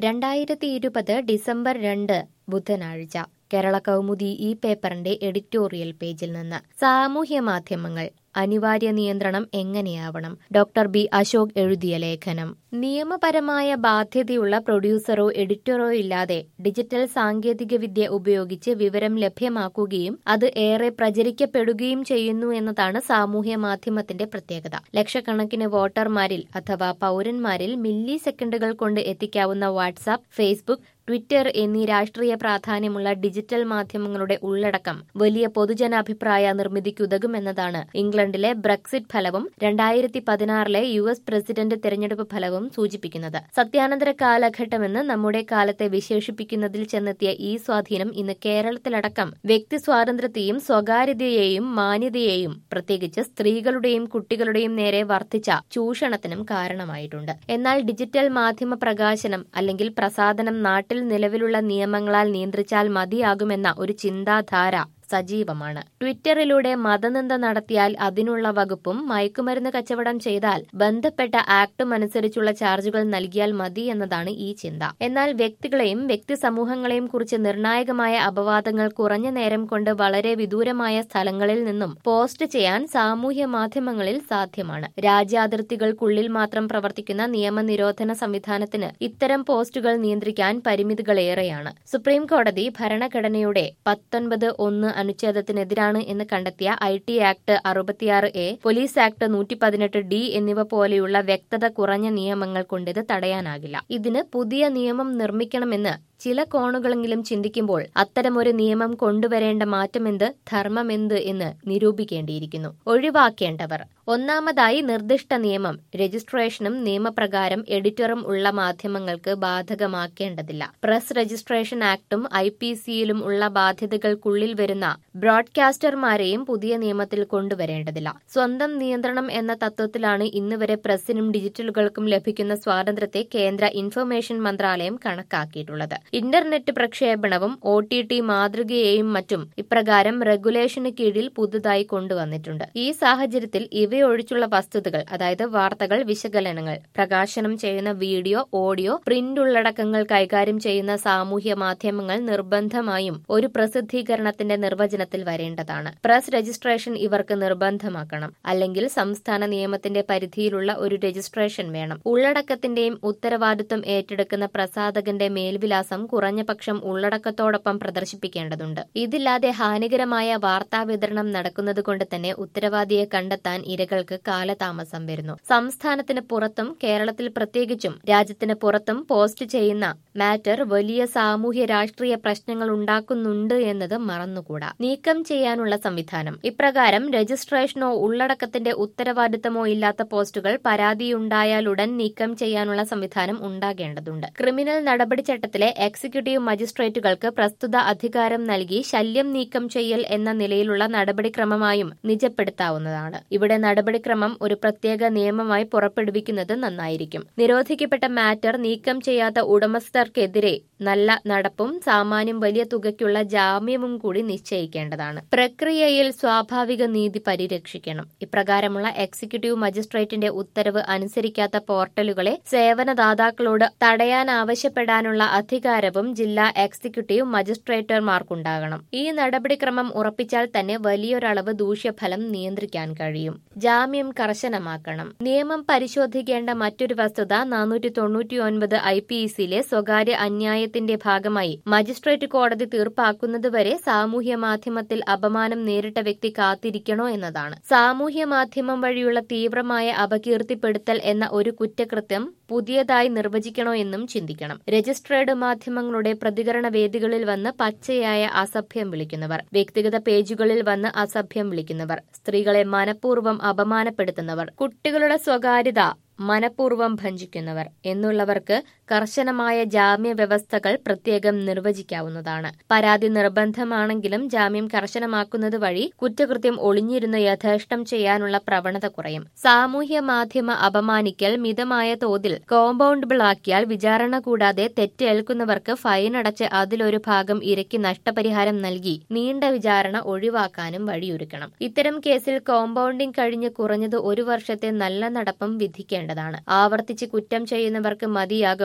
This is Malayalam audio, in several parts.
രണ്ടായിരത്തി ഇരുപത് ഡിസംബർ രണ്ട് ബുധനാഴ്ച കേരള കൗമുദി ഈ പേപ്പറിന്റെ എഡിറ്റോറിയൽ പേജിൽ നിന്ന് സാമൂഹ്യ മാധ്യമങ്ങൾ അനിവാര്യ നിയന്ത്രണം എങ്ങനെയാവണം ഡോക്ടർ ബി അശോക് എഴുതിയ ലേഖനം നിയമപരമായ ബാധ്യതയുള്ള പ്രൊഡ്യൂസറോ എഡിറ്ററോ ഇല്ലാതെ ഡിജിറ്റൽ സാങ്കേതികവിദ്യ ഉപയോഗിച്ച് വിവരം ലഭ്യമാക്കുകയും അത് ഏറെ പ്രചരിക്കപ്പെടുകയും ചെയ്യുന്നു എന്നതാണ് സാമൂഹ്യ മാധ്യമത്തിന്റെ പ്രത്യേകത ലക്ഷക്കണക്കിന് വോട്ടർമാരിൽ അഥവാ പൌരന്മാരിൽ മില്ലി സെക്കൻഡുകൾ കൊണ്ട് എത്തിക്കാവുന്ന വാട്സാപ്പ് ഫേസ്ബുക്ക് ട്വിറ്റർ എന്നീ രാഷ്ട്രീയ പ്രാധാന്യമുള്ള ഡിജിറ്റൽ മാധ്യമങ്ങളുടെ ഉള്ളടക്കം വലിയ പൊതുജനാഭിപ്രായ നിർമ്മിതിക്കുതകുമെന്നതാണ് ഇംഗ്ലണ്ടിലെ ബ്രക്സിറ്റ് ഫലവും രണ്ടായിരത്തി പതിനാറിലെ യു എസ് പ്രസിഡന്റ് തെരഞ്ഞെടുപ്പ് ഫലവും സൂചിപ്പിക്കുന്നത് സത്യാനന്തര കാലഘട്ടമെന്ന് നമ്മുടെ കാലത്തെ വിശേഷിപ്പിക്കുന്നതിൽ ചെന്നെത്തിയ ഈ സ്വാധീനം ഇന്ന് കേരളത്തിലടക്കം വ്യക്തി സ്വാതന്ത്ര്യത്തെയും സ്വകാര്യതയെയും മാന്യതയെയും പ്രത്യേകിച്ച് സ്ത്രീകളുടെയും കുട്ടികളുടെയും നേരെ വർദ്ധിച്ച ചൂഷണത്തിനും കാരണമായിട്ടുണ്ട് എന്നാൽ ഡിജിറ്റൽ മാധ്യമ പ്രകാശനം അല്ലെങ്കിൽ പ്രസാദനം നാട്ടിൽ നിലവിലുള്ള നിയമങ്ങളാൽ നിയന്ത്രിച്ചാൽ മതിയാകുമെന്ന ഒരു ചിന്താധാര സജീവമാണ് ട്വിറ്ററിലൂടെ മതനിന്ദ നടത്തിയാൽ അതിനുള്ള വകുപ്പും മയക്കുമരുന്ന് കച്ചവടം ചെയ്താൽ ബന്ധപ്പെട്ട ആക്ടും അനുസരിച്ചുള്ള ചാർജുകൾ നൽകിയാൽ മതി എന്നതാണ് ഈ ചിന്ത എന്നാൽ വ്യക്തികളെയും വ്യക്തി സമൂഹങ്ങളെയും കുറിച്ച് നിർണായകമായ അപവാദങ്ങൾ കുറഞ്ഞ നേരം കൊണ്ട് വളരെ വിദൂരമായ സ്ഥലങ്ങളിൽ നിന്നും പോസ്റ്റ് ചെയ്യാൻ സാമൂഹ്യ മാധ്യമങ്ങളിൽ സാധ്യമാണ് രാജ്യാതിർത്തികൾക്കുള്ളിൽ മാത്രം പ്രവർത്തിക്കുന്ന നിയമനിരോധന സംവിധാനത്തിന് ഇത്തരം പോസ്റ്റുകൾ നിയന്ത്രിക്കാൻ പരിമിതികളേറെയാണ് സുപ്രീം കോടതി ഭരണഘടനയുടെ പത്തൊൻപത് ഒന്ന് അനുച്ഛേദത്തിനെതിരാണ് എന്ന് കണ്ടെത്തിയ ഐ ടി ആക്ട് അറുപത്തിയാറ് എ പോലീസ് ആക്ട് നൂറ്റി പതിനെട്ട് ഡി എന്നിവ പോലെയുള്ള വ്യക്തത കുറഞ്ഞ നിയമങ്ങൾ കൊണ്ട് ഇത് തടയാനാകില്ല ഇതിന് പുതിയ നിയമം നിർമ്മിക്കണമെന്ന് ചില കോണുകളെങ്കിലും ചിന്തിക്കുമ്പോൾ അത്തരമൊരു നിയമം കൊണ്ടുവരേണ്ട മാറ്റമെന്ത് ധർമ്മമെന്ത് എന്ന് നിരൂപിക്കേണ്ടിയിരിക്കുന്നു ഒഴിവാക്കേണ്ടവർ ഒന്നാമതായി നിർദ്ദിഷ്ട നിയമം രജിസ്ട്രേഷനും നിയമപ്രകാരം എഡിറ്ററും ഉള്ള മാധ്യമങ്ങൾക്ക് ബാധകമാക്കേണ്ടതില്ല പ്രസ് രജിസ്ട്രേഷൻ ആക്ടും ഐ പി സിയിലും ഉള്ള ബാധ്യതകൾക്കുള്ളിൽ വരുന്ന ബ്രോഡ്കാസ്റ്റർമാരെയും പുതിയ നിയമത്തിൽ കൊണ്ടുവരേണ്ടതില്ല സ്വന്തം നിയന്ത്രണം എന്ന തത്വത്തിലാണ് ഇന്നുവരെ പ്രസിനും ഡിജിറ്റലുകൾക്കും ലഭിക്കുന്ന സ്വാതന്ത്ര്യത്തെ കേന്ദ്ര ഇൻഫർമേഷൻ മന്ത്രാലയം കണക്കാക്കിയിട്ടുള്ളത് ഇന്റർനെറ്റ് പ്രക്ഷേപണവും ഒ ടി ടി മാതൃകയെയും മറ്റും ഇപ്രകാരം റെഗുലേഷന് കീഴിൽ പുതുതായി കൊണ്ടുവന്നിട്ടുണ്ട് ഈ സാഹചര്യത്തിൽ ഇവയൊഴിച്ചുള്ള വസ്തുതകൾ അതായത് വാർത്തകൾ വിശകലനങ്ങൾ പ്രകാശനം ചെയ്യുന്ന വീഡിയോ ഓഡിയോ പ്രിന്റ് ഉള്ളടക്കങ്ങൾ കൈകാര്യം ചെയ്യുന്ന സാമൂഹ്യ മാധ്യമങ്ങൾ നിർബന്ധമായും ഒരു പ്രസിദ്ധീകരണത്തിന്റെ നിർവചനത്തിൽ വരേണ്ടതാണ് പ്രസ് രജിസ്ട്രേഷൻ ഇവർക്ക് നിർബന്ധമാക്കണം അല്ലെങ്കിൽ സംസ്ഥാന നിയമത്തിന്റെ പരിധിയിലുള്ള ഒരു രജിസ്ട്രേഷൻ വേണം ഉള്ളടക്കത്തിന്റെയും ഉത്തരവാദിത്വം ഏറ്റെടുക്കുന്ന പ്രസാധകന്റെ മേൽവിലാസം കുറഞ്ഞ പക്ഷം ഉള്ളടക്കത്തോടൊപ്പം പ്രദർശിപ്പിക്കേണ്ടതുണ്ട് ഇതില്ലാതെ ഹാനികരമായ വാർത്താ വിതരണം നടക്കുന്നത് കൊണ്ട് തന്നെ ഉത്തരവാദിയെ കണ്ടെത്താൻ ഇരകൾക്ക് കാലതാമസം വരുന്നു സംസ്ഥാനത്തിന് പുറത്തും കേരളത്തിൽ പ്രത്യേകിച്ചും രാജ്യത്തിന് പുറത്തും പോസ്റ്റ് ചെയ്യുന്ന മാറ്റർ വലിയ സാമൂഹ്യ രാഷ്ട്രീയ പ്രശ്നങ്ങൾ ഉണ്ടാക്കുന്നുണ്ട് എന്നത് മറന്നുകൂടാ നീക്കം ചെയ്യാനുള്ള സംവിധാനം ഇപ്രകാരം രജിസ്ട്രേഷനോ ഉള്ളടക്കത്തിന്റെ ഉത്തരവാദിത്തമോ ഇല്ലാത്ത പോസ്റ്റുകൾ പരാതിയുണ്ടായാലുടൻ നീക്കം ചെയ്യാനുള്ള സംവിധാനം ഉണ്ടാകേണ്ടതുണ്ട് ക്രിമിനൽ നടപടിച്ചട്ടത്തിലെ എക്സിക്യൂട്ടീവ് മജിസ്ട്രേറ്റുകൾക്ക് പ്രസ്തുത അധികാരം നൽകി ശല്യം നീക്കം ചെയ്യൽ എന്ന നിലയിലുള്ള നടപടിക്രമമായും നിജപ്പെടുത്താവുന്നതാണ് ഇവിടെ നടപടിക്രമം ഒരു പ്രത്യേക നിയമമായി പുറപ്പെടുവിക്കുന്നത് നന്നായിരിക്കും നിരോധിക്കപ്പെട്ട മാറ്റർ നീക്കം ചെയ്യാത്ത ഉടമസ്ഥർക്കെതിരെ നല്ല നടപ്പും സാമാന്യം വലിയ തുകയ്ക്കുള്ള ജാമ്യവും കൂടി നിശ്ചയിക്കേണ്ടതാണ് പ്രക്രിയയിൽ സ്വാഭാവിക നീതി പരിരക്ഷിക്കണം ഇപ്രകാരമുള്ള എക്സിക്യൂട്ടീവ് മജിസ്ട്രേറ്റിന്റെ ഉത്തരവ് അനുസരിക്കാത്ത പോർട്ടലുകളെ സേവനദാതാക്കളോട് തടയാൻ ആവശ്യപ്പെടാനുള്ള അധികാരവും ജില്ലാ എക്സിക്യൂട്ടീവ് മജിസ്ട്രേറ്റർമാർക്കുണ്ടാകണം ഈ നടപടിക്രമം ഉറപ്പിച്ചാൽ തന്നെ വലിയൊരളവ് ദൂഷ്യഫലം നിയന്ത്രിക്കാൻ കഴിയും ജാമ്യം കർശനമാക്കണം നിയമം പരിശോധിക്കേണ്ട മറ്റൊരു വസ്തുത നാനൂറ്റി തൊണ്ണൂറ്റിയൊൻപത് ഐ പി സിയിലെ സ്വകാര്യ അന്യായത്തിന്റെ ഭാഗമായി മജിസ്ട്രേറ്റ് കോടതി തീർപ്പാക്കുന്നതുവരെ സാമൂഹ്യ മാധ്യമത്തിൽ അപമാനം നേരിട്ട വ്യക്തി കാത്തിരിക്കണോ എന്നതാണ് സാമൂഹ്യ മാധ്യമം വഴിയുള്ള തീവ്രമായ അപകീർത്തിപ്പെടുത്തൽ എന്ന ഒരു കുറ്റകൃത്യം പുതിയതായി നിർവചിക്കണോ എന്നും ചിന്തിക്കണം രജിസ്ട്രേഡ് മാധ്യമങ്ങളുടെ പ്രതികരണ വേദികളിൽ വന്ന് പച്ചയായ അസഭ്യം വിളിക്കുന്നവർ വ്യക്തിഗത പേജുകളിൽ വന്ന് അസഭ്യം വിളിക്കുന്നവർ സ്ത്രീകളെ മനഃപൂർവ്വം അപമാനപ്പെടുത്തുന്നവർ കുട്ടികളുടെ സ്വകാര്യത മനഃപൂർവ്വം ഭഞ്ചിക്കുന്നവർ എന്നുള്ളവർക്ക് കർശനമായ ജാമ്യ വ്യവസ്ഥകൾ പ്രത്യേകം നിർവചിക്കാവുന്നതാണ് പരാതി നിർബന്ധമാണെങ്കിലും ജാമ്യം കർശനമാക്കുന്നത് വഴി കുറ്റകൃത്യം ഒളിഞ്ഞിരുന്ന് യഥേഷ്ടം ചെയ്യാനുള്ള പ്രവണത കുറയും സാമൂഹ്യ മാധ്യമ അപമാനിക്കൽ മിതമായ തോതിൽ കോമ്പൗണ്ടബിൾ ആക്കിയാൽ വിചാരണ കൂടാതെ തെറ്റേൽക്കുന്നവർക്ക് ഫൈൻ അടച്ച് അതിലൊരു ഭാഗം ഇരയ്ക്ക് നഷ്ടപരിഹാരം നൽകി നീണ്ട വിചാരണ ഒഴിവാക്കാനും വഴിയൊരുക്കണം ഇത്തരം കേസിൽ കോമ്പൗണ്ടിംഗ് കഴിഞ്ഞ് കുറഞ്ഞത് ഒരു വർഷത്തെ നല്ല നടപ്പും വിധിക്കേണ്ടതാണ് ആവർത്തിച്ച് കുറ്റം ചെയ്യുന്നവർക്ക് മതിയാകും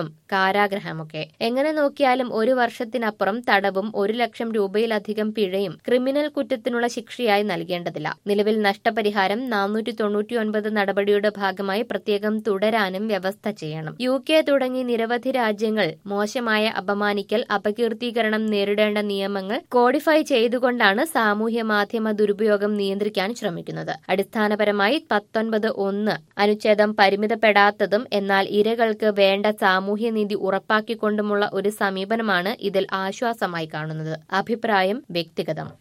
കാരാഗ്രഹമൊക്കെ എങ്ങനെ നോക്കിയാലും ഒരു വർഷത്തിനപ്പുറം തടവും ഒരു ലക്ഷം രൂപയിലധികം പിഴയും ക്രിമിനൽ കുറ്റത്തിനുള്ള ശിക്ഷയായി നൽകേണ്ടതില്ല നിലവിൽ നഷ്ടപരിഹാരം നാനൂറ്റി തൊണ്ണൂറ്റിയൊൻപത് നടപടിയുടെ ഭാഗമായി പ്രത്യേകം തുടരാനും വ്യവസ്ഥ ചെയ്യണം യു കെ തുടങ്ങി നിരവധി രാജ്യങ്ങൾ മോശമായ അപമാനിക്കൽ അപകീർത്തീകരണം നേരിടേണ്ട നിയമങ്ങൾ കോഡിഫൈ ചെയ്തുകൊണ്ടാണ് സാമൂഹ്യ മാധ്യമ ദുരുപയോഗം നിയന്ത്രിക്കാൻ ശ്രമിക്കുന്നത് അടിസ്ഥാനപരമായി പത്തൊൻപത് ഒന്ന് അനുച്ഛേദം പരിമിതപ്പെടാത്തതും എന്നാൽ ഇരകൾക്ക് വേണ്ട സാമൂഹ്യനീതി ഉറപ്പാക്കിക്കൊണ്ടുമുള്ള ഒരു സമീപനമാണ് ഇതിൽ ആശ്വാസമായി കാണുന്നത് അഭിപ്രായം വ്യക്തിഗതം